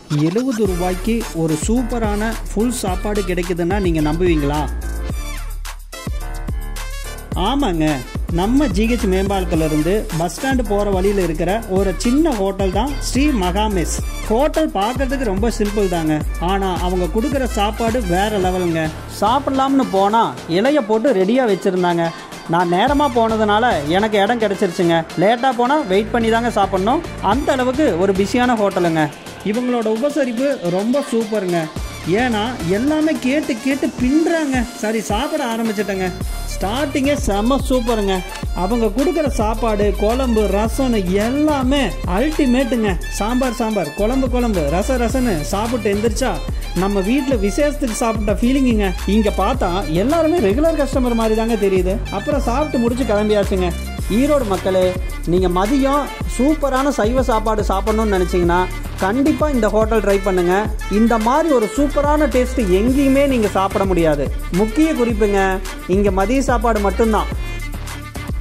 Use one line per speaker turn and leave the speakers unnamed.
எழுபது ரூபாய்க்கு ஒரு சூப்பரான ஃபுல் சாப்பாடு கிடைக்குதுன்னா நீங்கள் நம்புவீங்களா ஆமாங்க நம்ம ஜிஹெச் மேம்பாலத்துல இருந்து பஸ் ஸ்டாண்டு போகிற வழியில் இருக்கிற ஒரு சின்ன ஹோட்டல் தான் ஸ்ரீ மகாமெஸ் ஹோட்டல் பார்க்கறதுக்கு ரொம்ப சிம்பிள் தாங்க ஆனால் அவங்க கொடுக்குற சாப்பாடு வேற லெவலுங்க சாப்பிட்லாம்னு போனால் இலைய போட்டு ரெடியாக வச்சுருந்தாங்க நான் நேரமாக போனதுனால எனக்கு இடம் கிடச்சிருச்சுங்க லேட்டாக போனால் வெயிட் பண்ணி தாங்க சாப்பிட்ணும் அந்த அளவுக்கு ஒரு பிஸியான ஹோட்டலுங்க இவங்களோட உபசரிப்பு ரொம்ப சூப்பருங்க ஏன்னா எல்லாமே கேட்டு கேட்டு பின்னுறாங்க சரி சாப்பிட ஆரம்பிச்சிட்டேங்க ஸ்டார்டிங்கே செம்ம சூப்பருங்க அவங்க கொடுக்குற சாப்பாடு குழம்பு ரசம்னு எல்லாமே அல்டிமேட்டுங்க சாம்பார் சாம்பார் குழம்பு குழம்பு ரச ரசன்னு சாப்பிட்டு எந்திரிச்சா நம்ம வீட்டில் விசேஷத்துக்கு சாப்பிட்ட ஃபீலிங்குங்க இங்கே பார்த்தா எல்லாருமே ரெகுலர் கஸ்டமர் மாதிரி தாங்க தெரியுது அப்புறம் சாப்பிட்டு முடிச்சு கிளம்பியாச்சுங்க ஈரோடு மக்களே நீங்கள் மதியம் சூப்பரான சைவ சாப்பாடு சாப்பிட்ணுன்னு நினச்சிங்கன்னா கண்டிப்பாக இந்த ஹோட்டல் ட்ரை பண்ணுங்கள் இந்த மாதிரி ஒரு சூப்பரான டேஸ்ட்டு எங்கேயுமே நீங்கள் சாப்பிட முடியாது முக்கிய குறிப்புங்க இங்கே மதிய சாப்பாடு மட்டும்தான்